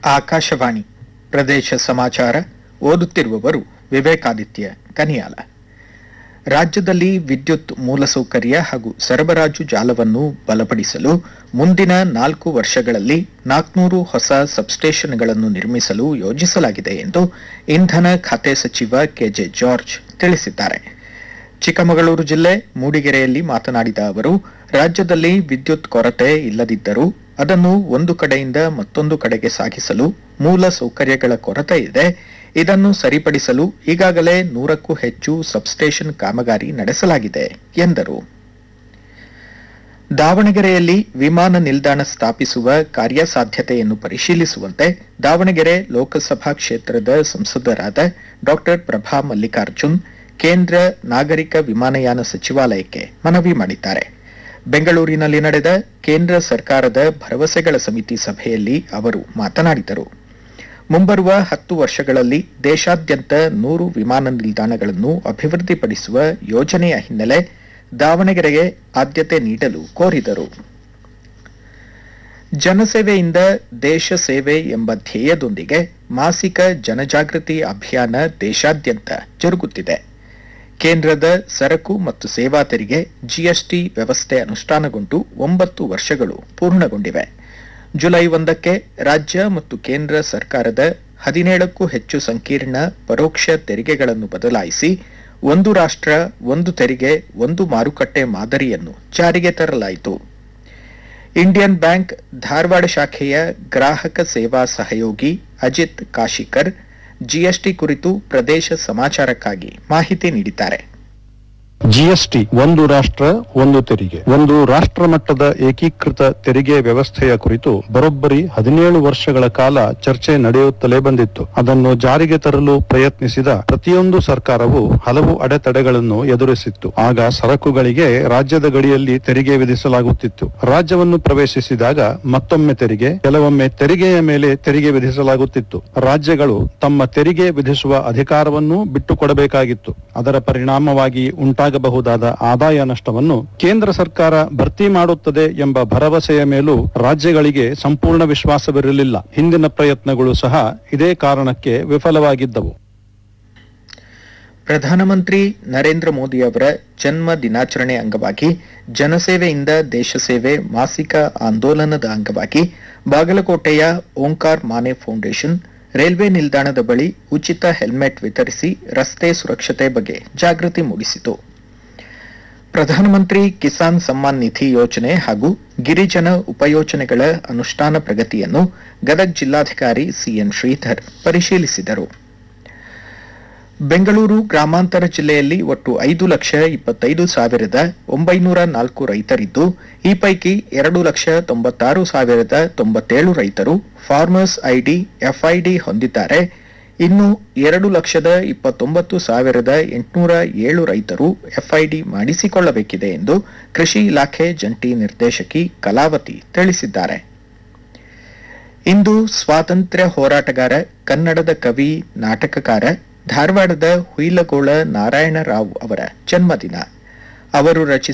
ಆಕಾಶವಾಣಿ ಪ್ರದೇಶ ಸಮಾಚಾರ ಓದುತ್ತಿರುವವರು ವಿವೇಕಾದಿತ್ಯ ಕನಿಯಾಲ ರಾಜ್ಯದಲ್ಲಿ ವಿದ್ಯುತ್ ಮೂಲಸೌಕರ್ಯ ಹಾಗೂ ಸರಬರಾಜು ಜಾಲವನ್ನು ಬಲಪಡಿಸಲು ಮುಂದಿನ ನಾಲ್ಕು ವರ್ಷಗಳಲ್ಲಿ ನಾಲ್ಕುನೂರು ಹೊಸ ಸಬ್ಸ್ಟೇಷನ್ಗಳನ್ನು ನಿರ್ಮಿಸಲು ಯೋಜಿಸಲಾಗಿದೆ ಎಂದು ಇಂಧನ ಖಾತೆ ಸಚಿವ ಕೆಜೆ ಜಾರ್ಜ್ ತಿಳಿಸಿದ್ದಾರೆ ಚಿಕ್ಕಮಗಳೂರು ಜಿಲ್ಲೆ ಮೂಡಿಗೆರೆಯಲ್ಲಿ ಮಾತನಾಡಿದ ಅವರು ರಾಜ್ಯದಲ್ಲಿ ವಿದ್ಯುತ್ ಕೊರತೆ ಇಲ್ಲದಿದ್ದರೂ ಅದನ್ನು ಒಂದು ಕಡೆಯಿಂದ ಮತ್ತೊಂದು ಕಡೆಗೆ ಸಾಗಿಸಲು ಮೂಲ ಸೌಕರ್ಯಗಳ ಕೊರತೆ ಇದೆ ಇದನ್ನು ಸರಿಪಡಿಸಲು ಈಗಾಗಲೇ ನೂರಕ್ಕೂ ಹೆಚ್ಚು ಸಬ್ಸ್ಟೇಷನ್ ಕಾಮಗಾರಿ ನಡೆಸಲಾಗಿದೆ ಎಂದರು ದಾವಣಗೆರೆಯಲ್ಲಿ ವಿಮಾನ ನಿಲ್ದಾಣ ಸ್ಥಾಪಿಸುವ ಕಾರ್ಯಸಾಧ್ಯತೆಯನ್ನು ಪರಿಶೀಲಿಸುವಂತೆ ದಾವಣಗೆರೆ ಲೋಕಸಭಾ ಕ್ಷೇತ್ರದ ಸಂಸದರಾದ ಡಾ ಪ್ರಭಾ ಮಲ್ಲಿಕಾರ್ಜುನ್ ಕೇಂದ್ರ ನಾಗರಿಕ ವಿಮಾನಯಾನ ಸಚಿವಾಲಯಕ್ಕೆ ಮನವಿ ಮಾಡಿದ್ದಾರೆ ಬೆಂಗಳೂರಿನಲ್ಲಿ ನಡೆದ ಕೇಂದ್ರ ಸರ್ಕಾರದ ಭರವಸೆಗಳ ಸಮಿತಿ ಸಭೆಯಲ್ಲಿ ಅವರು ಮಾತನಾಡಿದರು ಮುಂಬರುವ ಹತ್ತು ವರ್ಷಗಳಲ್ಲಿ ದೇಶಾದ್ಯಂತ ನೂರು ವಿಮಾನ ನಿಲ್ದಾಣಗಳನ್ನು ಅಭಿವೃದ್ಧಿಪಡಿಸುವ ಯೋಜನೆಯ ಹಿನ್ನೆಲೆ ದಾವಣಗೆರೆಗೆ ಆದ್ಯತೆ ನೀಡಲು ಕೋರಿದರು ಜನಸೇವೆಯಿಂದ ದೇಶ ಸೇವೆ ಎಂಬ ಧ್ಯೇಯದೊಂದಿಗೆ ಮಾಸಿಕ ಜನಜಾಗೃತಿ ಅಭಿಯಾನ ದೇಶಾದ್ಯಂತ ಜರುಗುತ್ತಿದೆ ಕೇಂದ್ರದ ಸರಕು ಮತ್ತು ಸೇವಾ ತೆರಿಗೆ ಜಿಎಸ್ಟಿ ವ್ಯವಸ್ಥೆ ಅನುಷ್ಠಾನಗೊಂಡು ಒಂಬತ್ತು ವರ್ಷಗಳು ಪೂರ್ಣಗೊಂಡಿವೆ ಜುಲೈ ಒಂದಕ್ಕೆ ರಾಜ್ಯ ಮತ್ತು ಕೇಂದ್ರ ಸರ್ಕಾರದ ಹದಿನೇಳಕ್ಕೂ ಹೆಚ್ಚು ಸಂಕೀರ್ಣ ಪರೋಕ್ಷ ತೆರಿಗೆಗಳನ್ನು ಬದಲಾಯಿಸಿ ಒಂದು ರಾಷ್ಟ್ರ ಒಂದು ತೆರಿಗೆ ಒಂದು ಮಾರುಕಟ್ಟೆ ಮಾದರಿಯನ್ನು ಜಾರಿಗೆ ತರಲಾಯಿತು ಇಂಡಿಯನ್ ಬ್ಯಾಂಕ್ ಧಾರವಾಡ ಶಾಖೆಯ ಗ್ರಾಹಕ ಸೇವಾ ಸಹಯೋಗಿ ಅಜಿತ್ ಕಾಶಿಕರ್ ಜಿಎಸ್ಟಿ ಕುರಿತು ಪ್ರದೇಶ ಸಮಾಚಾರಕ್ಕಾಗಿ ಮಾಹಿತಿ ನೀಡಿದ್ದಾರೆ ಜಿಎಸ್ಟಿ ಒಂದು ರಾಷ್ಟ್ರ ಒಂದು ತೆರಿಗೆ ಒಂದು ರಾಷ್ಟ್ರ ಮಟ್ಟದ ಏಕೀಕೃತ ತೆರಿಗೆ ವ್ಯವಸ್ಥೆಯ ಕುರಿತು ಬರೋಬ್ಬರಿ ಹದಿನೇಳು ವರ್ಷಗಳ ಕಾಲ ಚರ್ಚೆ ನಡೆಯುತ್ತಲೇ ಬಂದಿತ್ತು ಅದನ್ನು ಜಾರಿಗೆ ತರಲು ಪ್ರಯತ್ನಿಸಿದ ಪ್ರತಿಯೊಂದು ಸರ್ಕಾರವು ಹಲವು ಅಡೆತಡೆಗಳನ್ನು ಎದುರಿಸಿತ್ತು ಆಗ ಸರಕುಗಳಿಗೆ ರಾಜ್ಯದ ಗಡಿಯಲ್ಲಿ ತೆರಿಗೆ ವಿಧಿಸಲಾಗುತ್ತಿತ್ತು ರಾಜ್ಯವನ್ನು ಪ್ರವೇಶಿಸಿದಾಗ ಮತ್ತೊಮ್ಮೆ ತೆರಿಗೆ ಕೆಲವೊಮ್ಮೆ ತೆರಿಗೆಯ ಮೇಲೆ ತೆರಿಗೆ ವಿಧಿಸಲಾಗುತ್ತಿತ್ತು ರಾಜ್ಯಗಳು ತಮ್ಮ ತೆರಿಗೆ ವಿಧಿಸುವ ಅಧಿಕಾರವನ್ನು ಬಿಟ್ಟುಕೊಡಬೇಕಾಗಿತ್ತು ಅದರ ಪರಿಣಾಮವಾಗಿ ಉಂಟಾಗಬಹುದಾದ ಆದಾಯ ನಷ್ಟವನ್ನು ಕೇಂದ್ರ ಸರ್ಕಾರ ಭರ್ತಿ ಮಾಡುತ್ತದೆ ಎಂಬ ಭರವಸೆಯ ಮೇಲೂ ರಾಜ್ಯಗಳಿಗೆ ಸಂಪೂರ್ಣ ವಿಶ್ವಾಸವಿರಲಿಲ್ಲ ಹಿಂದಿನ ಪ್ರಯತ್ನಗಳು ಸಹ ಇದೇ ಕಾರಣಕ್ಕೆ ವಿಫಲವಾಗಿದ್ದವು ಪ್ರಧಾನಮಂತ್ರಿ ನರೇಂದ್ರ ಮೋದಿ ಅವರ ಜನ್ಮ ದಿನಾಚರಣೆ ಅಂಗವಾಗಿ ಜನಸೇವೆಯಿಂದ ದೇಶ ಸೇವೆ ಮಾಸಿಕ ಆಂದೋಲನದ ಅಂಗವಾಗಿ ಬಾಗಲಕೋಟೆಯ ಓಂಕಾರ್ ಮಾನೆ ಫೌಂಡೇಶನ್ ರೈಲ್ವೆ ನಿಲ್ದಾಣದ ಬಳಿ ಉಚಿತ ಹೆಲ್ಮೆಟ್ ವಿತರಿಸಿ ರಸ್ತೆ ಸುರಕ್ಷತೆ ಬಗ್ಗೆ ಜಾಗೃತಿ ಮೂಡಿಸಿತು ಪ್ರಧಾನಮಂತ್ರಿ ಕಿಸಾನ್ ಸಮ್ಮಾನ್ ನಿಧಿ ಯೋಜನೆ ಹಾಗೂ ಗಿರಿಜನ ಉಪಯೋಜನೆಗಳ ಅನುಷ್ಠಾನ ಪ್ರಗತಿಯನ್ನು ಗದಗ್ ಜಿಲ್ಲಾಧಿಕಾರಿ ಸಿಎನ್ ಶ್ರೀಧರ್ ಪರಿಶೀಲಿಸಿದರು ಬೆಂಗಳೂರು ಗ್ರಾಮಾಂತರ ಜಿಲ್ಲೆಯಲ್ಲಿ ಒಟ್ಟು ಐದು ಲಕ್ಷ ಇಪ್ಪತ್ತೈದು ಸಾವಿರದ ಒಂಬೈನೂರ ನಾಲ್ಕು ರೈತರಿದ್ದು ಈ ಪೈಕಿ ಎರಡು ಲಕ್ಷ ತೊಂಬತ್ತಾರು ಸಾವಿರದ ತೊಂಬತ್ತೇಳು ರೈತರು ಫಾರ್ಮರ್ಸ್ ಐಡಿ ಎಫ್ಐಡಿ ಹೊಂದಿದ್ದಾರೆ ಇನ್ನು ಎರಡು ಲಕ್ಷದ ಇಪ್ಪತ್ತೊಂಬತ್ತು ಸಾವಿರದ ಎಂಟುನೂರ ಏಳು ರೈತರು ಎಫ್ಐಡಿ ಮಾಡಿಸಿಕೊಳ್ಳಬೇಕಿದೆ ಎಂದು ಕೃಷಿ ಇಲಾಖೆ ಜಂಟಿ ನಿರ್ದೇಶಕಿ ಕಲಾವತಿ ತಿಳಿಸಿದ್ದಾರೆ ಇಂದು ಸ್ವಾತಂತ್ರ್ಯ ಹೋರಾಟಗಾರ ಕನ್ನಡದ ಕವಿ ನಾಟಕಕಾರ ಧಾರವಾಡದ ಹುಯಿಲಗೋಳ ನಾರಾಯಣ ರಾವ್ ಅವರ ಜನ್ಮದಿನ ಅವರು ರಚಿಸಿದ